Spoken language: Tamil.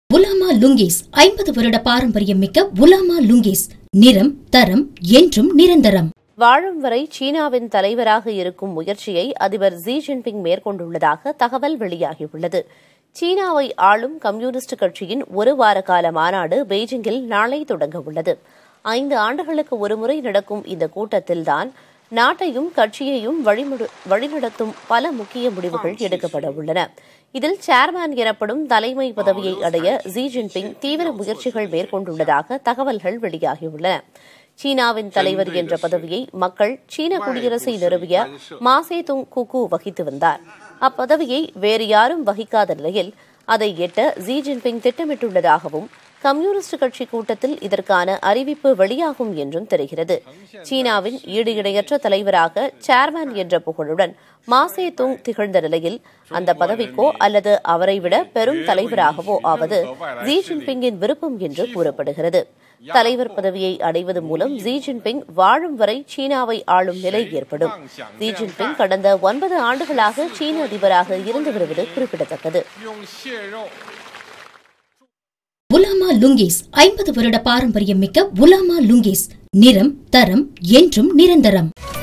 உலாமா லுங்கீஸ் ஐம்பது வருட பாரம்பரியம் மிக்க உலாமா லுங்கீஸ் நிறம் தரம் என்றும் நிரந்தரம் வாழும் வரை சீனாவின் தலைவராக இருக்கும் முயற்சியை அதிபர் ஜி ஜின்பிங் மேற்கொண்டுள்ளதாக தகவல் வெளியாகியுள்ளது சீனாவை ஆளும் கம்யூனிஸ்ட் கட்சியின் ஒரு வார கால மாநாடு பெய்ஜிங்கில் நாளை தொடங்க உள்ளது ஐந்து ஆண்டுகளுக்கு ஒருமுறை நடக்கும் இந்த கூட்டத்தில்தான் நாட்டையும் கட்சியையும் வழிமுடு- வழிநடத்தும் பல முக்கிய முடிவுகள் எடுக்கப்பட உள்ளன இதில் சேர்மேன் எனப்படும் தலைமை பதவியை அடைய ஜி ஜின்பிங் தீவிர முயற்சிகள் மேற்கொண்டுள்ளதாக தகவல்கள் வெளியாகியுள்ளன சீனாவின் தலைவர் என்ற பதவியை மக்கள் சீன குடியரசை நிறுவிய மாசே துங் குகு வகித்து வந்தார் அப்பதவியை வேறு யாரும் வகிக்காத நிலையில் அதை எட்ட ஜி ஜின்பிங் திட்டமிட்டுள்ளதாகவும் கம்யூனிஸ்ட் கட்சி கூட்டத்தில் இதற்கான அறிவிப்பு வெளியாகும் என்றும் தெரிகிறது சீனாவின் ஈடு இணையற்ற தலைவராக சேர்மேன் என்ற புகழுடன் மாசே துங் திகழ்ந்த நிலையில் அந்த பதவிக்கோ அல்லது அவரை விட பெரும் தலைவராகவோ ஆவது ஜி ஜின்பிங்கின் விருப்பம் என்று கூறப்படுகிறது தலைவர் பதவியை அடைவது மூலம் ஜி ஜின்பிங் வாழும் வரை சீனாவை ஆளும் நிலை ஏற்படும் ஜி ஜின்பிங் கடந்த ஒன்பது ஆண்டுகளாக சீன அதிபராக இருந்து வருவது குறிப்பிடத்தக்கது 用蟹肉。 உலாமா லுங்கீஸ் ஐம்பது வருட பாரம்பரியம் மிக்க உலாமா லுங்கீஸ் நிறம் தரம் என்றும் நிரந்தரம்